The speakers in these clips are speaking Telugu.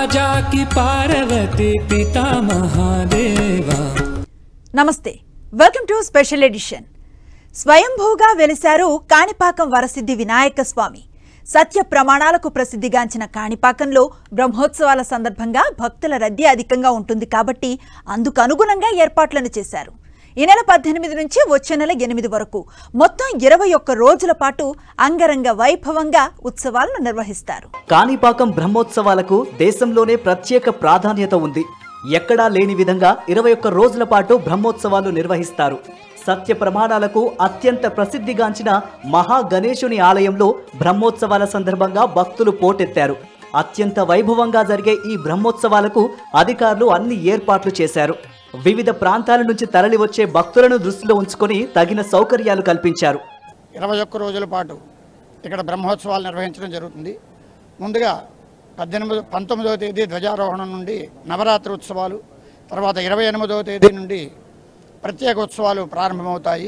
జాకి పార్వతి పితా మహాదేవా నమస్తే వెల్కమ్ టు స్పెషల్ ఎడిషన్ స్వయంభూగా వెలిశారు కాణిపాకం వరసిద్ధి వినాయక స్వామి సత్య ప్రమాణాలకు ప్రసిద్ధిగాంచిన కాణిపాకంలో బ్రహ్మోత్సవాల సందర్భంగా భక్తుల రద్దీ అధికంగా ఉంటుంది కాబట్టి అందుకు అనుగుణంగా ఏర్పాట్లను చేశారు ఈ నెల పద్దెనిమిది నుంచి వచ్చే నెల ఎనిమిది వరకు మొత్తం ఇరవై ఒక్క రోజుల పాటు అంగరంగ వైభవంగా ఉత్సవాలను నిర్వహిస్తారు కాణిపాకం బ్రహ్మోత్సవాలకు దేశంలోనే ప్రత్యేక ప్రాధాన్యత ఉంది ఎక్కడా లేని విధంగా ఇరవై ఒక్క రోజుల పాటు బ్రహ్మోత్సవాలు నిర్వహిస్తారు సత్య ప్రమాణాలకు అత్యంత ప్రసిద్ధిగాంచిన మహా గణేశుని ఆలయంలో బ్రహ్మోత్సవాల సందర్భంగా భక్తులు పోటెత్తారు అత్యంత వైభవంగా జరిగే ఈ బ్రహ్మోత్సవాలకు అధికారులు అన్ని ఏర్పాట్లు చేశారు వివిధ ప్రాంతాల నుంచి తరలి వచ్చే భక్తులను దృష్టిలో ఉంచుకొని తగిన సౌకర్యాలు కల్పించారు ఇరవై ఒక్క రోజుల పాటు ఇక్కడ బ్రహ్మోత్సవాలు నిర్వహించడం జరుగుతుంది ముందుగా పద్దెనిమిది పంతొమ్మిదవ తేదీ ధ్వజారోహణం నుండి నవరాత్రి ఉత్సవాలు తర్వాత ఇరవై ఎనిమిదవ తేదీ నుండి ప్రత్యేక ఉత్సవాలు ప్రారంభమవుతాయి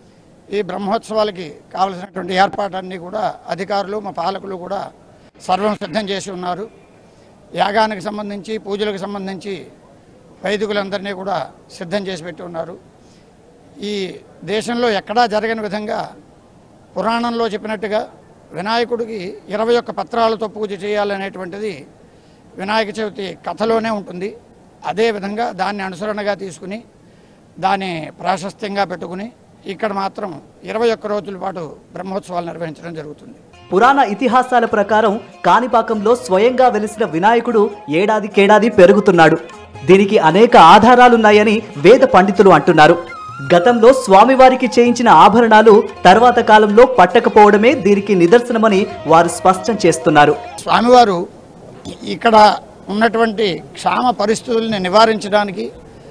ఈ బ్రహ్మోత్సవాలకి కావలసినటువంటి ఏర్పాట్లన్నీ కూడా అధికారులు మా పాలకులు కూడా సర్వం సిద్ధం చేసి ఉన్నారు యాగానికి సంబంధించి పూజలకు సంబంధించి వైదికులందరినీ కూడా సిద్ధం చేసి పెట్టి ఉన్నారు ఈ దేశంలో ఎక్కడా జరగని విధంగా పురాణంలో చెప్పినట్టుగా వినాయకుడికి ఇరవై ఒక్క పత్రాలతో పూజ చేయాలనేటువంటిది వినాయక చవితి కథలోనే ఉంటుంది అదేవిధంగా దాన్ని అనుసరణగా తీసుకుని దాన్ని ప్రాశస్త్యంగా పెట్టుకుని ఇక్కడ మాత్రం ఇరవై ఒక్క రోజుల పాటు బ్రహ్మోత్సవాలు నిర్వహించడం జరుగుతుంది పురాణ ఇతిహాసాల ప్రకారం కాణిపాకంలో స్వయంగా వెలిసిన వినాయకుడు ఏడాదికేడాది పెరుగుతున్నాడు దీనికి అనేక ఆధారాలున్నాయని వేద పండితులు అంటున్నారు గతంలో స్వామివారికి చేయించిన ఆభరణాలు తర్వాత కాలంలో పట్టకపోవడమే దీనికి నిదర్శనమని వారు స్పష్టం చేస్తున్నారు స్వామివారు ఇక్కడ ఉన్నటువంటి క్షామ పరిస్థితుల్ని నివారించడానికి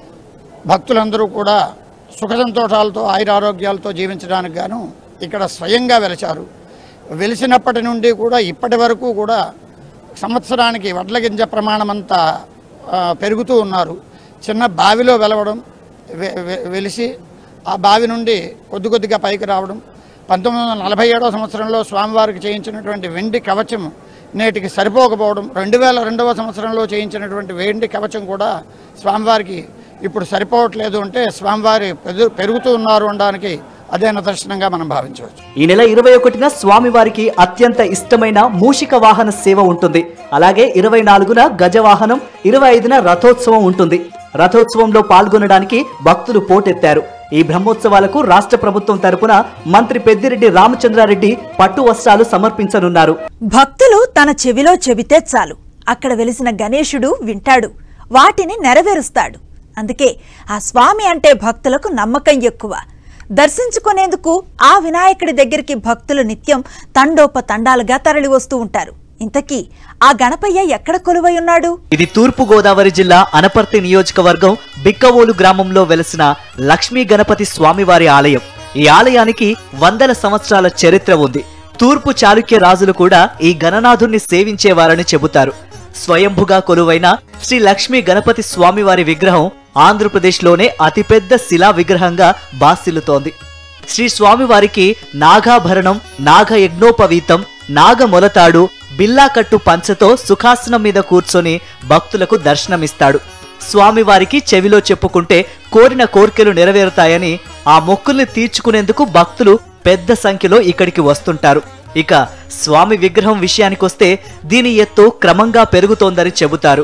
భక్తులందరూ కూడా సుఖ సంతోషాలతో ఆయురారోగ్యాలతో జీవించడానికి గాను ఇక్కడ స్వయంగా వెలిచారు వెలిసినప్పటి నుండి కూడా ఇప్పటి వరకు కూడా సంవత్సరానికి వడ్ల గింజ ప్రమాణమంతా ఆ, పెరుగుతూ ఉన్నారు చిన్న బావిలో వెలవడం వె- వె- వెలిసి ఆ బావి నుండి కొద్ది కొద్దిగా పైకి రావడం పంతొమ్మిది వందల నలభై ఏడవ సంవత్సరంలో స్వామివారికి చేయించినటువంటి వెండి కవచం నేటికి సరిపోకపోవడం రెండు వేల రెండవ సంవత్సరంలో చేయించినటువంటి వెండి కవచం కూడా స్వామివారికి ఇప్పుడు సరిపోవట్లేదు అంటే స్వామివారి పెరు- పెరుగుతూ ఉన్నారు అనడానికి అదే నిదర్శనంగా మనం భావించవచ్చు ఈ నెల ఇరవై ఒకటిన స్వామివారికి అత్యంత ఇష్టమైన మూషిక వాహన సేవ ఉంటుంది అలాగే ఇరవై నాలుగున గజవాహనం ఇరవై ఐదున రథోత్సవం ఉంటుంది రథోత్సవంలో పాల్గొనడానికి భక్తులు పోటెత్తారు ఈ బ్రహ్మోత్సవాలకు రాష్ట్ర ప్రభుత్వం తరపున మంత్రి పెద్దిరెడ్డి రామచంద్రారెడ్డి పట్టు వస్త్రాలు సమర్పించనున్నారు భక్తులు తన చెవిలో చెబితే చాలు అక్కడ వెలిసిన గణేశుడు వింటాడు వాటిని నెరవేరుస్తాడు అందుకే ఆ స్వామి అంటే భక్తులకు నమ్మకం ఎక్కువ దర్శించుకునేందుకు ఆ వినాయకుడి దగ్గరికి భక్తులు నిత్యం తండోపతండాలుగా తరలి వస్తూ ఉంటారు ఇంతకీ ఆ గణపయ్య ఎక్కడ కొలువై ఉన్నాడు ఇది తూర్పు గోదావరి జిల్లా అనపర్తి నియోజకవర్గం బిక్కవోలు గ్రామంలో వెలసిన లక్ష్మీ గణపతి స్వామివారి ఆలయం ఈ ఆలయానికి వందల సంవత్సరాల చరిత్ర ఉంది తూర్పు చాళుక్య రాజులు కూడా ఈ గణనాథుణ్ణి సేవించేవారని చెబుతారు స్వయంభుగా కొలువైన శ్రీ లక్ష్మీ గణపతి స్వామివారి విగ్రహం ఆంధ్రప్రదేశ్లోనే అతిపెద్ద శిలా విగ్రహంగా బాసిల్లుతోంది శ్రీ స్వామివారికి నాగాభరణం నాగ యజ్ఞోపవీతం నాగ మొలతాడు బిల్లాకట్టు పంచతో సుఖాసనం మీద కూర్చొని భక్తులకు దర్శనమిస్తాడు స్వామివారికి చెవిలో చెప్పుకుంటే కోరిన కోర్కెలు నెరవేరుతాయని ఆ మొక్కుల్ని తీర్చుకునేందుకు భక్తులు పెద్ద సంఖ్యలో ఇక్కడికి వస్తుంటారు ఇక స్వామి విగ్రహం విషయానికొస్తే దీని ఎత్తు క్రమంగా పెరుగుతోందని చెబుతారు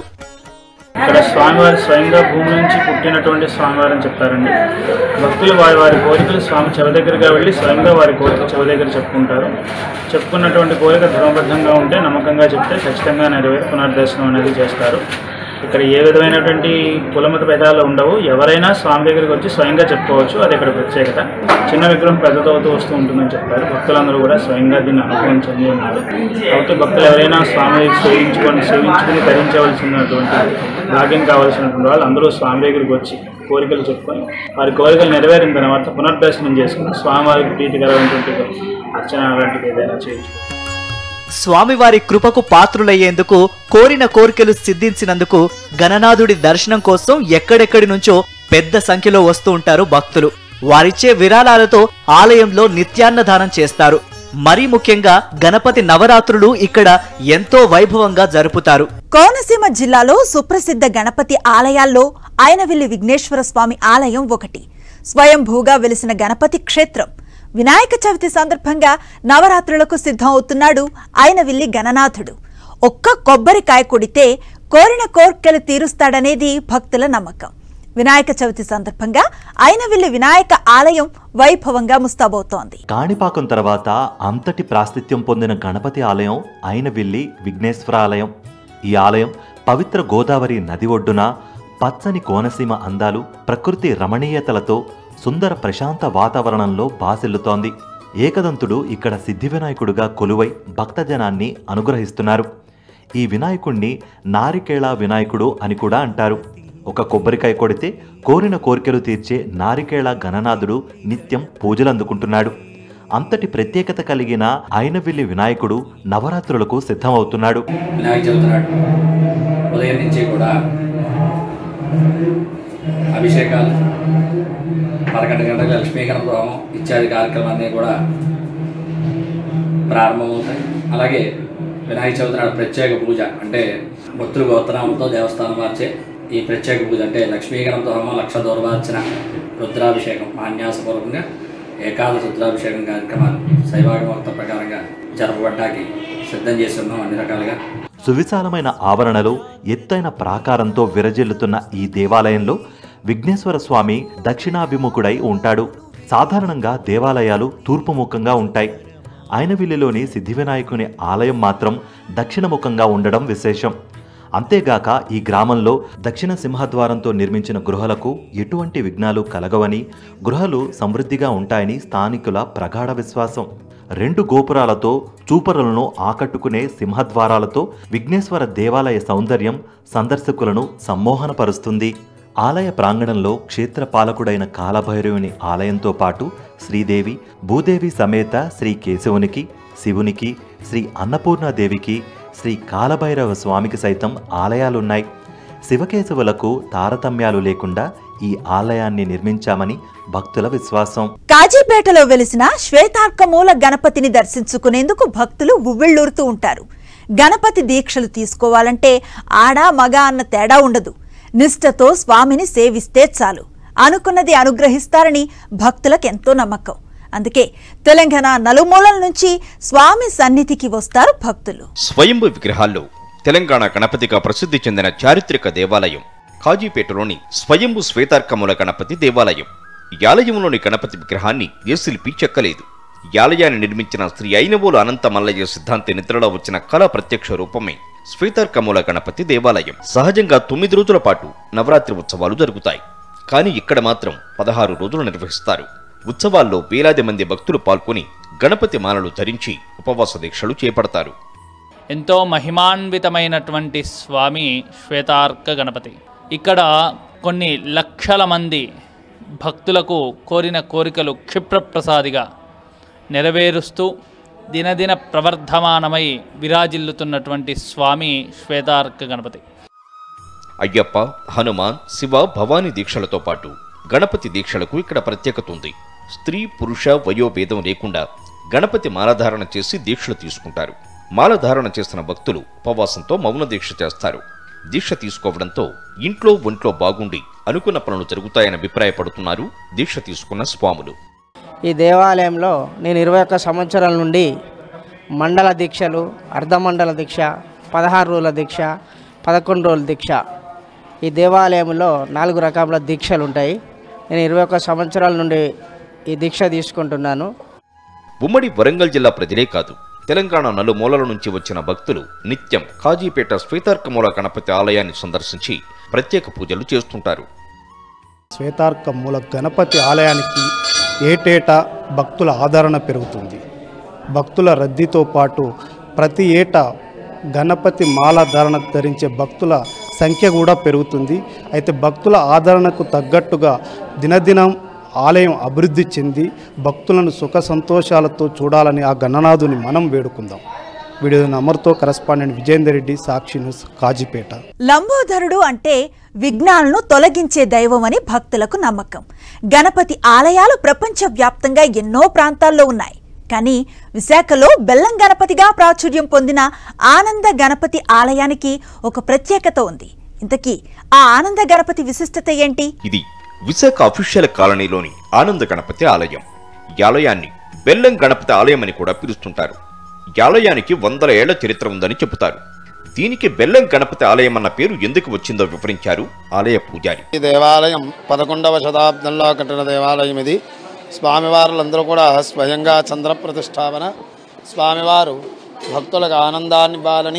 ఇక్కడ స్వామివారి స్వయంగా భూమి నుంచి పుట్టినటువంటి స్వామివారు అని చెప్తారండి భక్తులు వారి వారి కోరికలు స్వామి చెవ దగ్గరగా వెళ్ళి స్వయంగా వారి కోరిక చెవ దగ్గర చెప్పుకుంటారు చెప్పుకున్నటువంటి కోరిక ధర్మబద్ధంగా ఉంటే నమ్మకంగా చెప్తే ఖచ్చితంగా నెరవేరి పునర్దర్శనం అనేది చేస్తారు ఇక్కడ ఏ విధమైనటువంటి కులమత భేదాలు ఉండవు ఎవరైనా స్వామి దగ్గరికి వచ్చి స్వయంగా చెప్పుకోవచ్చు అది ఇక్కడ ప్రత్యేకత చిన్న విగ్రహం పెద్దది అవుతూ వస్తూ ఉంటుందని చెప్తారు భక్తులందరూ కూడా స్వయంగా దీన్ని అనుభవం చెంది ఉన్నారు కాబట్టి భక్తులు ఎవరైనా స్వామి సేవించుకొని సేవించుకుని ధరించవలసినటువంటి భాగ్యం కావాల్సినటువంటి వాళ్ళు అందరూ స్వామి దగ్గరికి వచ్చి కోరికలు చెప్పుకొని వారి కోరికలు నెరవేరిన తర్వాత పునర్దర్శనం చేసుకుని స్వామివారికి ప్రీతికరమైనటువంటి అర్చన అలాంటిది ఏదైనా చేయొచ్చు స్వామివారి కృపకు పాత్రులయ్యేందుకు కోరిన కోరికలు సిద్ధించినందుకు గణనాథుడి దర్శనం కోసం ఎక్కడెక్కడి నుంచో పెద్ద సంఖ్యలో వస్తూ ఉంటారు భక్తులు వారిచ్చే విరాళాలతో ఆలయంలో నిత్యాన్నదానం చేస్తారు మరీ ముఖ్యంగా గణపతి నవరాత్రులు ఇక్కడ ఎంతో వైభవంగా జరుపుతారు కోనసీమ జిల్లాలో సుప్రసిద్ధ గణపతి ఆలయాల్లో ఆయనవిల్లి విఘ్నేశ్వర స్వామి ఆలయం ఒకటి స్వయంభూగా వెలిసిన గణపతి క్షేత్రం వినాయక చవితి సందర్భంగా నవరాత్రులకు సిద్ధం అవుతున్నాడు ఆయనవిల్లి గణనాథుడు ఒక్క కొబ్బరికాయ కొడితే కోరిన కోర్కెలు తీరుస్తాడనేది భక్తుల నమ్మకం వినాయక చవితి సందర్భంగా ఆయనవిల్లి వినాయక ఆలయం వైభవంగా ముస్తాబవుతోంది కాణిపాకం తర్వాత అంతటి ప్రాశస్త్యం పొందిన గణపతి ఆలయం అయినవిల్లి విఘ్నేశ్వర ఆలయం ఈ ఆలయం పవిత్ర గోదావరి నది ఒడ్డున పచ్చని కోనసీమ అందాలు ప్రకృతి రమణీయతలతో సుందర ప్రశాంత వాతావరణంలో బాసిల్లుతోంది ఏకదంతుడు ఇక్కడ సిద్ధి వినాయకుడుగా కొలువై భక్తజనాన్ని అనుగ్రహిస్తున్నారు ఈ వినాయకుణ్ణి నారికేళ వినాయకుడు అని కూడా అంటారు ఒక కొబ్బరికాయ కొడితే కోరిన కోరికలు తీర్చే నారికేళ గణనాథుడు నిత్యం పూజలు అందుకుంటున్నాడు అంతటి ప్రత్యేకత కలిగిన అయినవిల్లి వినాయకుడు నవరాత్రులకు సిద్ధమవుతున్నాడు వినాయక చవితి నాడు ఉదయం నుంచి కూడా అభిషేకాలు పదకొండు గంటలకు లక్ష్మీకరణ హోమం ఇత్యాది కార్యక్రమాలన్నీ కూడా ప్రారంభమవుతాయి అలాగే వినాయక చవితి నాడు ప్రత్యేక పూజ అంటే భక్తులు గోత్రనామంతో దేవస్థానం మార్చే ఈ ప్రత్యేక పూజ అంటే లక్ష్మీకరణతో హోమం లక్ష దూర్వార్చన రుద్రాభిషేకం మాన్యాసపూర్వకంగా ఏకాదశ రుద్రాభిషేకం కార్యక్రమాలు శైవాగమోక్త ప్రకారంగా జరపబడ్డానికి సిద్ధం చేసి ఉన్నాం అన్ని రకాలుగా సువిశాలమైన ఆవరణలో ఎత్తైన ప్రాకారంతో విరజిల్లుతున్న ఈ దేవాలయంలో విఘ్నేశ్వర స్వామి దక్షిణాభిముఖుడై ఉంటాడు సాధారణంగా దేవాలయాలు తూర్పుముఖంగా ఉంటాయి ఆయనవిల్లిలోని సిద్ధి వినాయకుని ఆలయం మాత్రం దక్షిణముఖంగా ఉండడం విశేషం అంతేగాక ఈ గ్రామంలో దక్షిణ సింహద్వారంతో నిర్మించిన గృహలకు ఎటువంటి విఘ్నాలు కలగవని గృహలు సమృద్ధిగా ఉంటాయని స్థానికుల ప్రగాఢ విశ్వాసం రెండు గోపురాలతో చూపరులను ఆకట్టుకునే సింహద్వారాలతో విఘ్నేశ్వర దేవాలయ సౌందర్యం సందర్శకులను సమ్మోహనపరుస్తుంది ఆలయ ప్రాంగణంలో క్షేత్ర పాలకుడైన కాలభైరవుని ఆలయంతో పాటు శ్రీదేవి భూదేవి సమేత శ్రీ కేశవునికి శివునికి శ్రీ అన్నపూర్ణాదేవికి శ్రీ కాలభైరవ స్వామికి సైతం ఆలయాలున్నాయి శివకేశవులకు తారతమ్యాలు లేకుండా ఈ ఆలయాన్ని నిర్మించామని భక్తుల విశ్వాసం కాజీపేటలో వెలిసిన శ్వేతార్కమూల గణపతిని దర్శించుకునేందుకు భక్తులు ఉవ్విళ్ళూరుతూ ఉంటారు గణపతి దీక్షలు తీసుకోవాలంటే ఆడా మగ అన్న తేడా ఉండదు నిష్ఠతో స్వామిని సేవిస్తే చాలు అనుకున్నది అనుగ్రహిస్తారని భక్తులకు ఎంతో నమ్మకం అందుకే తెలంగాణ నలుమూలల నుంచి స్వామి సన్నిధికి వస్తారు భక్తులు స్వయంభు విగ్రహాల్లో తెలంగాణ గణపతిగా ప్రసిద్ధి చెందిన చారిత్రక దేవాలయం కాజీపేటలోని స్వయంభు శ్వేతార్కముల గణపతి దేవాలయం ఈ ఆలయంలోని గణపతి విగ్రహాన్ని ఏ శిల్పి చెక్కలేదు ఈ ఆలయాన్ని నిర్మించిన శ్రీ ఐనవోలు అనంత మల్లయ్య సిద్ధాంతి నిద్రలో వచ్చిన కళ ప్రత్యక్ష రూపమే శ్వేతార్కముల గణపతి దేవాలయం సహజంగా తొమ్మిది రోజుల పాటు నవరాత్రి ఉత్సవాలు జరుగుతాయి కానీ ఇక్కడ మాత్రం పదహారు రోజులు నిర్వహిస్తారు ఉత్సవాల్లో వేలాది మంది భక్తులు పాల్గొని గణపతి మాలలు ధరించి ఉపవాస దీక్షలు చేపడతారు ఎంతో మహిమాన్వితమైనటువంటి స్వామి శ్వేతార్క గణపతి ఇక్కడ కొన్ని లక్షల మంది భక్తులకు కోరిన కోరికలు క్షిప్రప్రసాదిగా నెరవేరుస్తూ దినదిన ప్రవర్ధమానమై విరాజిల్లుతున్నటువంటి స్వామి శ్వేతార్క గణపతి అయ్యప్ప హనుమాన్ శివ భవానీ దీక్షలతో పాటు గణపతి దీక్షలకు ఇక్కడ ప్రత్యేకత ఉంది స్త్రీ పురుష వయోభేదం లేకుండా గణపతి మాలధారణ చేసి దీక్షలు తీసుకుంటారు మాలధారణ చేసిన భక్తులు ఉపవాసంతో మౌన దీక్ష చేస్తారు దీక్ష తీసుకోవడంతో ఇంట్లో ఒంట్లో బాగుండి అనుకున్న పనులు జరుగుతాయని అభిప్రాయపడుతున్నారు దీక్ష తీసుకున్న స్వాములు ఈ దేవాలయంలో నేను ఇరవై ఒక్క సంవత్సరాల నుండి మండల దీక్షలు అర్ధమండల దీక్ష పదహారు రోజుల దీక్ష పదకొండు రోజుల దీక్ష ఈ దేవాలయంలో నాలుగు రకాల దీక్షలు ఉంటాయి నేను ఇరవై ఒక్క సంవత్సరాల నుండి ఈ దీక్ష తీసుకుంటున్నాను ఉమ్మడి వరంగల్ జిల్లా ప్రజలే కాదు తెలంగాణ నలుమూలల నుంచి వచ్చిన భక్తులు నిత్యం కాజీపేట శ్వేతార్కమూల గణపతి ఆలయాన్ని సందర్శించి ప్రత్యేక పూజలు చేస్తుంటారు శ్వేతార్క మూల గణపతి ఆలయానికి ఏటేటా భక్తుల ఆదరణ పెరుగుతుంది భక్తుల రద్దీతో పాటు ప్రతి ఏటా గణపతి మాల ధారణ ధరించే భక్తుల సంఖ్య కూడా పెరుగుతుంది అయితే భక్తుల ఆదరణకు తగ్గట్టుగా దినదినం ఆలయం అభివృద్ధి చెంది భక్తులను సుఖ సంతోషాలతో చూడాలని ఆ గణనాథుని మనం వేడుకుందాం వీడియో అమర్తో కరస్పాండెంట్ విజేందర్ రెడ్డి సాక్షి న్యూస్ కాజీపేట లంబోదరుడు అంటే విఘ్నాలను తొలగించే దైవమని భక్తులకు నమ్మకం గణపతి ఆలయాలు ప్రపంచవ్యాప్తంగా ఎన్నో ప్రాంతాల్లో ఉన్నాయి కానీ విశాఖలో బెల్లం గణపతిగా ప్రాచుర్యం పొందిన ఆనంద గణపతి ఆలయానికి ఒక ప్రత్యేకత ఉంది ఇంతకీ ఆ ఆనంద గణపతి విశిష్టత ఏంటి ఇది విశాఖ అఫీషియల్ కాలనీలోని ఆనంద గణపతి ఆలయం ఈ ఆలయాన్ని బెల్లం గణపతి ఆలయం అని కూడా పిలుస్తుంటారు ఈ ఆలయానికి వందల ఏళ్ల చరిత్ర ఉందని చెబుతారు దీనికి బెల్లం గణపతి ఆలయం అన్న పేరు ఎందుకు వచ్చిందో వివరించారు ఆలయ పూజారి ఈ దేవాలయం పదకొండవ శతాబ్దంలో కట్టిన దేవాలయం ఇది స్వామివారులందరూ కూడా స్వయంగా చంద్ర ప్రతిష్టాపన స్వామివారు భక్తులకు ఆనందాన్ని ఇవ్వాలని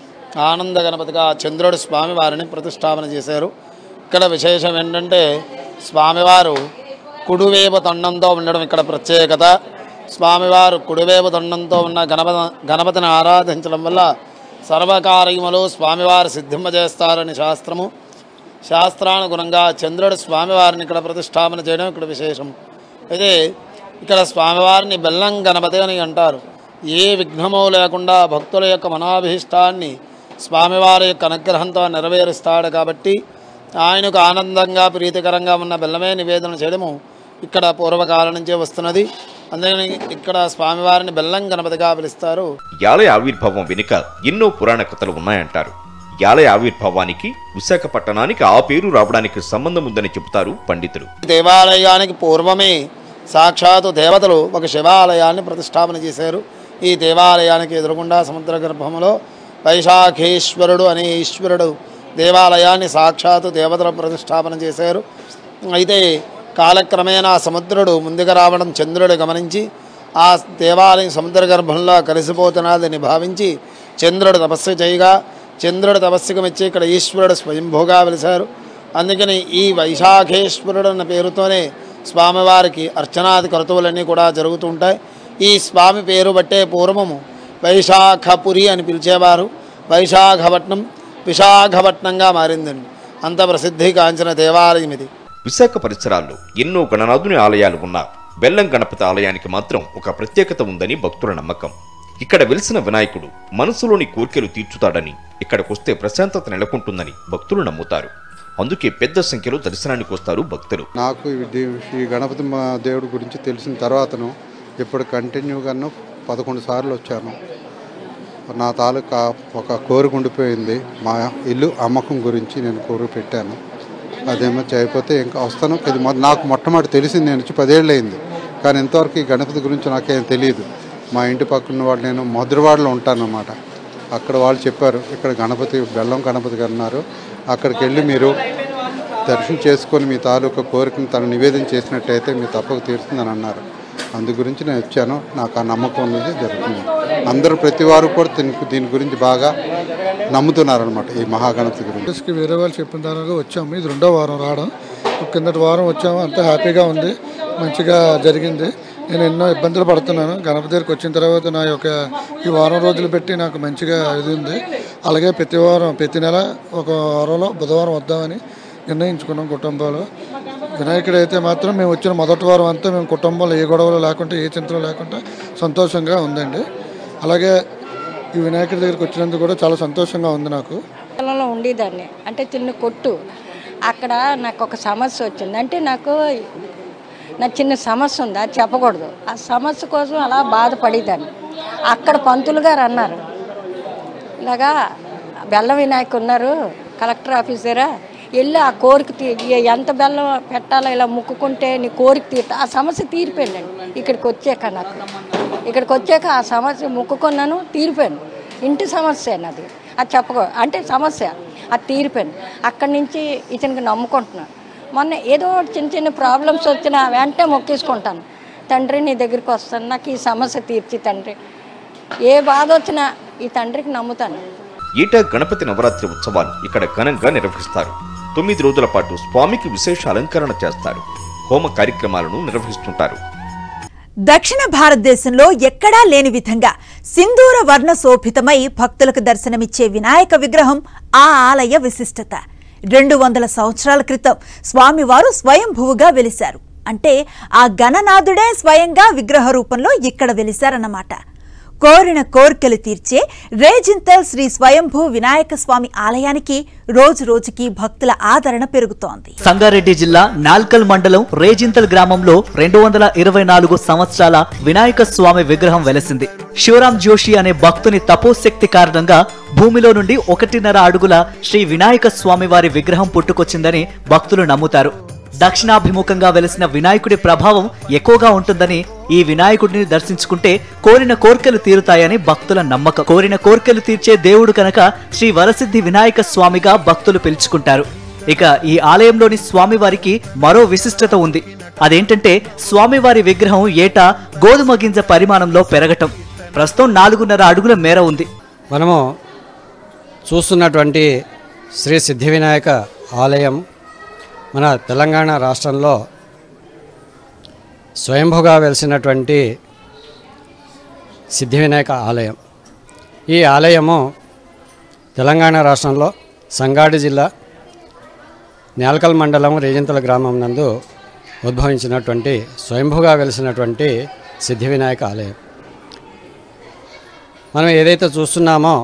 ఆనంద గణపతిగా చంద్రుడు స్వామివారిని ప్రతిష్టాపన చేశారు ఇక్కడ విశేషం ఏంటంటే స్వామివారు కుడివేపు దండంతో ఉండడం ఇక్కడ ప్రత్యేకత స్వామివారు కుడివేపు దండంతో ఉన్న గణపతి గణపతిని ఆరాధించడం వల్ల సర్వకార్యములు స్వామివారు సిద్ధింపజేస్తారని శాస్త్రము శాస్త్రానుగుణంగా చంద్రుడు స్వామివారిని ఇక్కడ ప్రతిష్టాపన చేయడం ఇక్కడ విశేషం అయితే ఇక్కడ స్వామివారిని బెల్లం గణపతి అని అంటారు ఏ విఘ్నము లేకుండా భక్తుల యొక్క మనోభీష్టాన్ని స్వామివారి యొక్క అనుగ్రహంతో నెరవేరుస్తాడు కాబట్టి ఆయనకు ఆనందంగా ప్రీతికరంగా ఉన్న బెల్లమే నివేదన చేయడము ఇక్కడ పూర్వకాలం నుంచే వస్తున్నది అందుకని ఇక్కడ స్వామివారిని బెల్లం గణపతిగా పిలుస్తారు ఈ ఆలయ ఆవిర్భావం వెనుక ఎన్నో పురాణ కథలు ఉన్నాయంటారు ఈ ఆలయ ఆవిర్భావానికి విశాఖపట్టణానికి ఆ పేరు రావడానికి సంబంధం ఉందని చెబుతారు పండితులు దేవాలయానికి పూర్వమే సాక్షాత్తు దేవతలు ఒక శివాలయాన్ని ప్రతిష్టాపన చేశారు ఈ దేవాలయానికి ఎదురుగుండా సముద్ర గర్భంలో వైశాఖేశ్వరుడు అనే ఈశ్వరుడు దేవాలయాన్ని సాక్షాత్తు దేవతలు ప్రతిష్టాపన చేశారు అయితే కాలక్రమేణా సముద్రుడు ముందుగా రావడం చంద్రుడు గమనించి ఆ దేవాలయం సముద్ర గర్భంలో కలిసిపోతున్నదని భావించి చంద్రుడు తపస్సు చేయగా చంద్రుడు తపస్సుకు మెచ్చి ఇక్కడ ఈశ్వరుడు స్వయంభూగా వెలిశారు అందుకని ఈ వైశాఖేశ్వరుడు అన్న పేరుతోనే స్వామివారికి అర్చనాది కర్తువులన్నీ కూడా జరుగుతూ ఉంటాయి ఈ స్వామి పేరు బట్టే పూర్వము వైశాఖపురి అని పిలిచేవారు వైశాఖపట్నం విశాఖపట్నంగా మారిందండి అంత ప్రసిద్ధి కాంచిన దేవాలయం ఇది విశాఖ పరిసరాల్లో ఎన్నో గణనాథుని ఆలయాలు ఉన్నా బెల్లం గణపతి ఆలయానికి మాత్రం ఒక ప్రత్యేకత ఉందని భక్తుల నమ్మకం ఇక్కడ వెలిసిన వినాయకుడు మనసులోని కోరికలు తీర్చుతాడని ఇక్కడికొస్తే ప్రశాంతత నెలకొంటుందని భక్తులు నమ్ముతారు అందుకే పెద్ద సంఖ్యలో దర్శనానికి వస్తారు భక్తులు నాకు ఈ దే- ఈ గణపతి మా దేవుడి గురించి తెలిసిన తర్వాతను ఇప్పుడు కంటిన్యూగాను పదకొండు సార్లు వచ్చాను నా తాలూకా ఒక కోరిక ఉండిపోయింది మా ఇల్లు అమ్మకం గురించి నేను కోరిక పెట్టాను అదేమో చేయకపోతే ఇంకా వస్తాను ఇది మొ- నాకు మొట్టమొదటి తెలిసింది నేను వచ్చి పదేళ్ళు అయింది కానీ ఇంతవరకు ఈ గణపతి గురించి నాకేం తెలియదు మా ఇంటి పక్కన వాళ్ళు నేను మధురవాడలో ఉంటానన్నమాట అక్కడ వాళ్ళు చెప్పారు ఇక్కడ గణపతి బెల్లం గణపతి గారు ఉన్నారు అక్కడికి వెళ్ళి మీరు దర్శనం చేసుకొని మీ తాలూకా కోరికను తను నివేదన చేసినట్టయితే మీ తప్పక తీరుతుందని అన్నారు అందు గురించి నేను వచ్చాను నాకు ఆ నమ్మకం ఉన్నది జరుగుతుంది అందరూ ప్రతి వారు కూడా దీని దీని గురించి బాగా నమ్ముతున్నారనమాట ఈ మహాగణపతి గురించి ఆఫీస్కి వేరే వాళ్ళు చెప్పిన దానిగా వచ్చాము ఇది రెండో వారం రావడం కిందటి వారం వచ్చాము అంతా హ్యాపీగా ఉంది మంచిగా జరిగింది నేను ఎన్నో ఇబ్బందులు పడుతున్నాను గణపతి దగ్గరికి వచ్చిన తర్వాత నా యొక్క ఈ వారం రోజులు పెట్టి నాకు మంచిగా ఇది ఉంది అలాగే ప్రతి వారం ప్రతి నెల ఒక వారంలో బుధవారం వద్దామని నిర్ణయించుకున్నాం కుటుంబంలో వినాయకుడు అయితే మాత్రం మేము వచ్చిన మొదటి వారం అంతా మేము కుటుంబంలో ఏ గొడవలు లేకుండా ఏ చింతలు లేకుండా సంతోషంగా ఉందండి అలాగే ఈ వినాయకుడి దగ్గరికి వచ్చినందుకు కూడా చాలా సంతోషంగా ఉంది నాకు పొలంలో ఉండేదాన్ని అంటే చిన్న కొట్టు అక్కడ నాకు ఒక సమస్య వచ్చింది అంటే నాకు నా చిన్న సమస్య ఉంది అది చెప్పకూడదు ఆ సమస్య కోసం అలా బాధపడేదాన్ని అక్కడ పంతులు గారు అన్నారు ఇలాగా బెల్లం వినాయకు ఉన్నారు కలెక్టర్ ఆఫీసరా వెళ్ళి ఆ కోరిక తీ ఎంత బెల్లం పెట్టాలో ఇలా ముక్కుకుంటే నీ కోరిక తీరుతా ఆ సమస్య తీరిపోయిందండి ఇక్కడికి వచ్చాక నాకు ఇక్కడికి వచ్చాక ఆ సమస్య ముక్కుకున్నాను తీరిపోయాను ఇంటి సమస్య నాది అది చెప్పకూడదు అంటే సమస్య అది తీరిపోయాను అక్కడి నుంచి ఇతనికి నమ్ముకుంటున్నాను మొన్న ఏదో ఒకటి చిన్న చిన్న ప్రాబ్లమ్స్ వచ్చినా వెంటనే మొక్కేసుకుంటాను తండ్రి నీ దగ్గరికి వస్తాను నాకు ఈ సమస్య తీర్చి తండ్రి ఏ బాధ వచ్చినా ఈ తండ్రికి నమ్ముతాను ఏటా గణపతి నవరాత్రి ఉత్సవాలు ఇక్కడ ఘనంగా నిర్వహిస్తారు తొమ్మిది రోజుల పాటు స్వామికి విశేష అలంకరణ చేస్తారు హోమ కార్యక్రమాలను నిర్వహిస్తుంటారు దక్షిణ భారతదేశంలో ఎక్కడా లేని విధంగా సింధూర వర్ణ శోభితమై భక్తులకు దర్శనమిచ్చే వినాయక విగ్రహం ఆ ఆలయ విశిష్టత రెండు వందల సంవత్సరాల క్రితం స్వామివారు స్వయంభువుగా వెలిశారు అంటే ఆ గణనాథుడే స్వయంగా విగ్రహ రూపంలో ఇక్కడ వెలిశారన్నమాట కోరిన కోర్కెలు తీర్చే రేజింతల్ శ్రీ స్వయంభూ వినాయక స్వామి ఆలయానికి రోజు రోజుకి భక్తుల ఆదరణ పెరుగుతోంది సంగారెడ్డి జిల్లా నాల్కల్ మండలం రేజింతల్ గ్రామంలో రెండు వందల ఇరవై నాలుగు సంవత్సరాల వినాయక స్వామి విగ్రహం వెలసింది శివరాం జోషి అనే భక్తుని తపోశక్తి కారణంగా భూమిలో నుండి ఒకటిన్నర అడుగుల శ్రీ వినాయక స్వామి వారి విగ్రహం పుట్టుకొచ్చిందని భక్తులు నమ్ముతారు దక్షిణాభిముఖంగా వెలసిన వినాయకుడి ప్రభావం ఎక్కువగా ఉంటుందని ఈ వినాయకుడిని దర్శించుకుంటే కోరిన కోర్కెలు తీరుతాయని భక్తుల నమ్మకం కోరిన కోర్కెలు తీర్చే దేవుడు కనుక శ్రీ వరసిద్ధి వినాయక స్వామిగా భక్తులు పిలుచుకుంటారు ఇక ఈ ఆలయంలోని స్వామివారికి మరో విశిష్టత ఉంది అదేంటంటే స్వామివారి విగ్రహం ఏటా గోధుమ గింజ పరిమాణంలో పెరగటం ప్రస్తుతం నాలుగున్నర అడుగుల మేర ఉంది మనము చూస్తున్నటువంటి శ్రీ సిద్ధి వినాయక ఆలయం మన తెలంగాణ రాష్ట్రంలో స్వయంభుగా వెలిసినటువంటి సిద్ధి వినాయక ఆలయం ఈ ఆలయము తెలంగాణ రాష్ట్రంలో సంగాడి జిల్లా నేల్కల్ మండలం రేజంతల గ్రామం నందు ఉద్భవించినటువంటి స్వయంభుగా వెలిసినటువంటి సిద్ధి వినాయక ఆలయం మనం ఏదైతే చూస్తున్నామో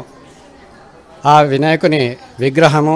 ఆ వినాయకుని విగ్రహము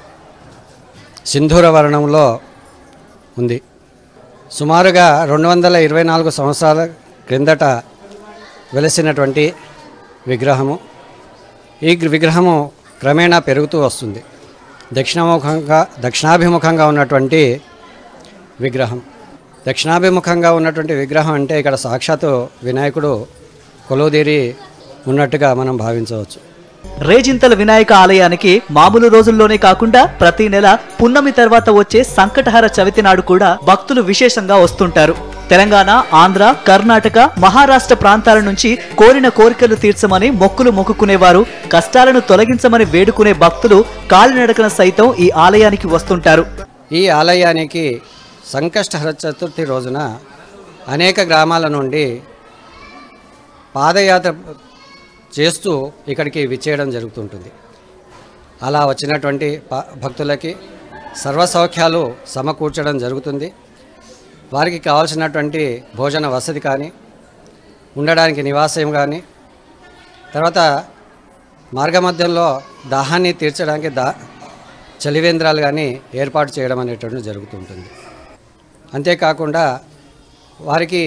సింధూర వర్ణంలో ఉంది సుమారుగా రెండు వందల ఇరవై నాలుగు సంవత్సరాల క్రిందట వెలసినటువంటి విగ్రహము ఈ విగ్రహము క్రమేణా పెరుగుతూ వస్తుంది దక్షిణముఖంగా దక్షిణాభిముఖంగా ఉన్నటువంటి విగ్రహం దక్షిణాభిముఖంగా ఉన్నటువంటి విగ్రహం అంటే ఇక్కడ సాక్షాత్తు వినాయకుడు కొలువుదీరి ఉన్నట్టుగా మనం భావించవచ్చు రేజింతల వినాయక ఆలయానికి మామూలు రోజుల్లోనే కాకుండా ప్రతి నెల పున్నమి తర్వాత వచ్చే సంకటహర చవితి నాడు కూడా భక్తులు విశేషంగా వస్తుంటారు తెలంగాణ ఆంధ్ర కర్ణాటక మహారాష్ట్ర ప్రాంతాల నుంచి కోరిన కోరికలు తీర్చమని మొక్కులు మొక్కుకునేవారు కష్టాలను తొలగించమని వేడుకునే భక్తులు కాలినడకన సైతం ఈ ఆలయానికి వస్తుంటారు ఈ ఆలయానికి సంకష్టహర చతుర్థి రోజున అనేక గ్రామాల నుండి పాదయాత్ర చేస్తూ ఇక్కడికి విచ్చేయడం జరుగుతుంటుంది అలా వచ్చినటువంటి ప- భక్తులకి సర్వ సౌఖ్యాలు సమకూర్చడం జరుగుతుంది వారికి కావాల్సినటువంటి భోజన వసతి కానీ ఉండడానికి నివాసం కానీ తర్వాత మార్గమధ్యంలో దాహాన్ని తీర్చడానికి దా చలివేంద్రాలు కానీ ఏర్పాటు చేయడం అనేటువంటిది జరుగుతుంటుంది అంతేకాకుండా వారికి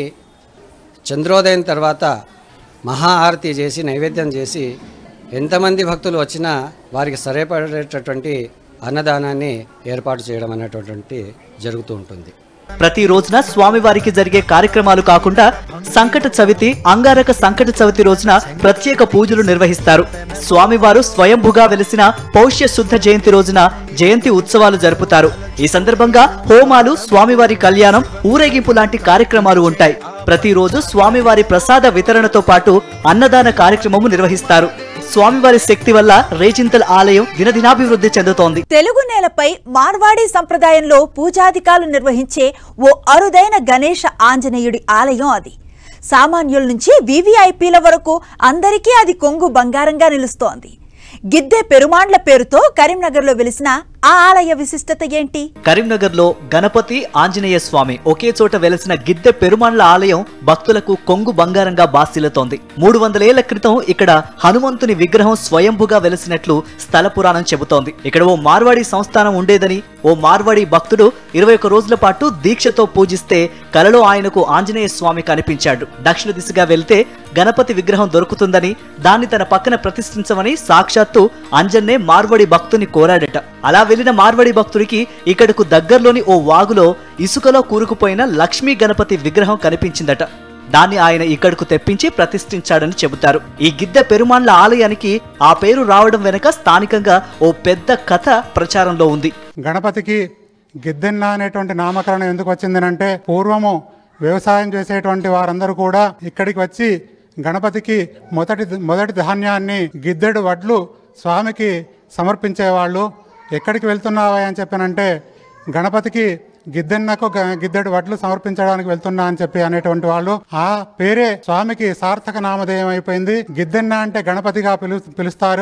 చంద్రోదయం తర్వాత మహా ఆరతి చేసి నైవేద్యం చేసి ఎంతమంది భక్తులు వచ్చినా వారికి సరిపడేటటువంటి అన్నదానాన్ని ఏర్పాటు చేయడం అనేటటువంటి జరుగుతూ ఉంటుంది ప్రతి రోజున స్వామివారికి జరిగే కార్యక్రమాలు కాకుండా సంకట చవితి అంగారక సంకట చవితి రోజున ప్రత్యేక పూజలు నిర్వహిస్తారు స్వామివారు స్వయంభుగా వెలిసిన పౌష్య శుద్ధ జయంతి రోజున జయంతి ఉత్సవాలు జరుపుతారు ఈ సందర్భంగా హోమాలు స్వామివారి కళ్యాణం ఊరేగింపు లాంటి కార్యక్రమాలు ఉంటాయి ప్రతిరోజు స్వామివారి ప్రసాద వితరణతో పాటు అన్నదాన కార్యక్రమము నిర్వహిస్తారు స్వామివారి శక్తి వల్ల రేచింతల్ ఆలయం దినదినాభివృద్ధి చెందుతోంది తెలుగు నేలపై మార్వాడి సంప్రదాయంలో పూజాధికాలు నిర్వహించే ఓ అరుదైన గణేష ఆంజనేయుడి ఆలయం అది సామాన్యుల నుంచి వివిఐపీల వరకు అందరికీ అది కొంగు బంగారంగా నిలుస్తోంది గిద్దె పెరుమాండ్ల పేరుతో కరీంనగర్లో వెలిసిన ఆ ఆలయ విశిష్టత ఏంటి కరీంనగర్లో గణపతి ఆంజనేయ స్వామి ఒకే చోట వెలసిన గిద్దె పెరుమాళ్ల ఆలయం భక్తులకు కొంగు బంగారంగా బాసిల్లుతోంది మూడు వందలేళ్ల క్రితం ఇక్కడ హనుమంతుని విగ్రహం స్వయంభుగా వెలసినట్లు స్థల పురాణం చెబుతోంది ఇక్కడ ఓ మార్వాడి సంస్థానం ఉండేదని ఓ మార్వాడి భక్తుడు ఇరవై ఒక్క రోజుల పాటు దీక్షతో పూజిస్తే కలలో ఆయనకు ఆంజనేయ స్వామి కనిపించాడు దక్షిణ దిశగా వెళ్తే గణపతి విగ్రహం దొరుకుతుందని దాన్ని తన పక్కన ప్రతిష్ఠించమని సాక్షాత్తు అంజన్నే మార్వడి భక్తుని కోరాడట అలా వెళ్లిన మార్వడి భక్తుడికి ఇక్కడకు దగ్గరలోని ఓ వాగులో ఇసుకలో కూరుకుపోయిన లక్ష్మీ గణపతి విగ్రహం కనిపించిందట దాన్ని ఆయన ఇక్కడకు తెప్పించి ప్రతిష్ఠించాడని చెబుతారు ఈ గిద్దె పెరుమాళ్ల ఆలయానికి ఆ పేరు రావడం వెనుక స్థానికంగా ఓ పెద్ద కథ ప్రచారంలో ఉంది గణపతికి గిద్దెన్న అనేటువంటి నామకరణం ఎందుకు వచ్చిందనంటే పూర్వము వ్యవసాయం చేసేటువంటి వారందరూ కూడా ఇక్కడికి వచ్చి గణపతికి మొదటి మొదటి ధాన్యాన్ని గిద్దెడు వడ్లు స్వామికి సమర్పించేవాళ్ళు ఎక్కడికి వెళ్తున్నావా అని చెప్పానంటే గణపతికి గిద్దెన్నకు గ- గిద్దెడు వడ్లు సమర్పించడానికి వెళ్తున్నా అని చెప్పి అనేటువంటి వాళ్ళు ఆ పేరే స్వామికి సార్థక నామధేయం అయిపోయింది గిద్దెన్న అంటే గణపతిగా పిలు పిలుస్తారు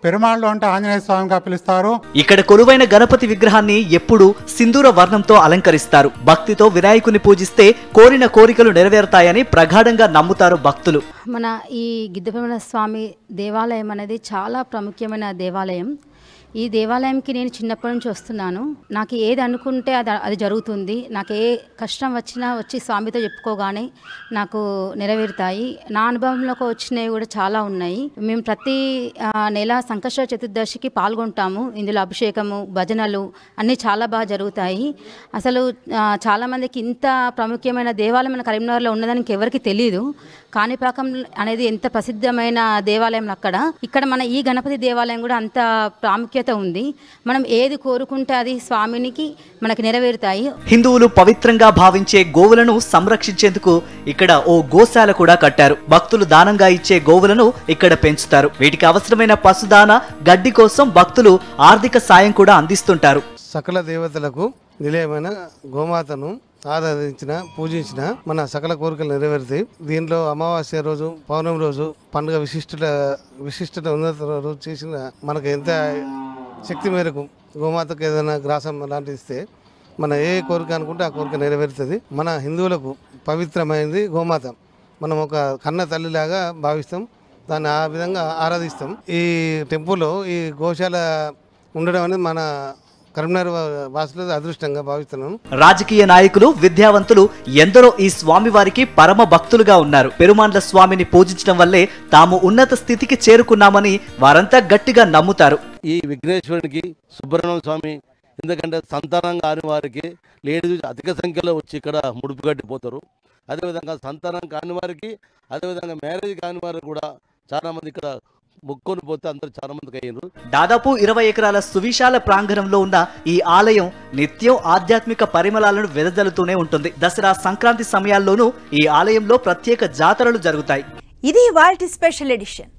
పెరుమాళ్ళు అంటే ఆంజనేయ స్వామిగా పిలుస్తారు ఇక్కడ కొలువైన గణపతి విగ్రహాన్ని ఎప్పుడూ సింధూర వర్ణంతో అలంకరిస్తారు భక్తితో వినాయకుని పూజిస్తే కోరిన కోరికలు నెరవేరుతాయని ప్రగాఢంగా నమ్ముతారు భక్తులు మన ఈ గిద్దపరమణ స్వామి దేవాలయం అనేది చాలా ప్రాముఖ్యమైన దేవాలయం ఈ దేవాలయంకి నేను చిన్నప్పటి నుంచి వస్తున్నాను నాకు ఏది అనుకుంటే అది అది జరుగుతుంది నాకు ఏ కష్టం వచ్చినా వచ్చి స్వామితో చెప్పుకోగానే నాకు నెరవేరుతాయి నా అనుభవంలోకి వచ్చినవి కూడా చాలా ఉన్నాయి మేము ప్రతి ఆ, నెల సంకష్ట చతుర్దశికి పాల్గొంటాము ఇందులో అభిషేకము భజనలు అన్నీ చాలా బాగా జరుగుతాయి అసలు ఆ, చాలామందికి ఇంత ప్రాముఖ్యమైన దేవాలయం మన కరీంనగర్లో ఉన్నదని ఎవరికి తెలియదు కాణిపాకం అనేది ఎంత ప్రసిద్ధమైన దేవాలయం అక్కడ ఇక్కడ మన ఈ గణపతి దేవాలయం కూడా అంత ప్రాముఖ్యత ఉంది మనం ఏది కోరుకుంటే అది స్వామినికి మనకి నెరవేరుతాయి హిందువులు పవిత్రంగా భావించే గోవులను సంరక్షించేందుకు ఇక్కడ ఓ గోశాల కూడా కట్టారు భక్తులు దానంగా ఇచ్చే గోవులను ఇక్కడ పెంచుతారు వీటికి అవసరమైన పశుదాన గడ్డి కోసం భక్తులు ఆర్థిక సాయం కూడా అందిస్తుంటారు సకల దేవతలకు నిలయమైన గోమాతను ఆరాధించిన పూజించిన మన సకల కోరికలు నెరవేరుతాయి దీంట్లో అమావాస్య రోజు పౌర్ణమి రోజు పండుగ విశిష్టత విశిష్టత ఉన్నత రోజు చేసిన మనకు ఎంత శక్తి మేరకు గోమాతకు ఏదైనా గ్రాసం లాంటిది ఇస్తే మన ఏ కోరిక అనుకుంటే ఆ కోరిక నెరవేరుతుంది మన హిందువులకు పవిత్రమైనది గోమాత మనం ఒక కన్న తల్లిలాగా భావిస్తాం దాన్ని ఆ విధంగా ఆరాధిస్తాం ఈ టెంపుల్లో ఈ గోశాల ఉండడం అనేది మన కరీంనగర్ వాసుల అదృష్టంగా భావిస్తున్నాను రాజకీయ నాయకులు విద్యావంతులు ఎందరో ఈ స్వామివారికి పరమ భక్తులుగా ఉన్నారు పెరుమాండ్ల స్వామిని పూజించడం వల్లే తాము ఉన్నత స్థితికి చేరుకున్నామని వారంతా గట్టిగా నమ్ముతారు ఈ విఘ్నేశ్వరునికి సుబ్రహ్మణ్య స్వామి ఎందుకంటే సంతానం కాని వారికి లేడీస్ అధిక సంఖ్యలో వచ్చి ఇక్కడ ముడుపు కట్టిపోతారు అదేవిధంగా సంతానం కాని వారికి అదేవిధంగా మ్యారేజ్ కాని వారికి కూడా చాలామంది ఇక్కడ మొక్కొని పోతే అందరు చాలా మందికి అయ్యారు దాదాపు ఇరవై ఎకరాల సువిశాల ప్రాంగణంలో ఉన్న ఈ ఆలయం నిత్యం ఆధ్యాత్మిక పరిమళాలను వెదజల్లుతూనే ఉంటుంది దసరా సంక్రాంతి సమయాల్లోనూ ఈ ఆలయంలో ప్రత్యేక జాతరలు జరుగుతాయి ఇది వాల్టి స్పెషల్ ఎడిషన్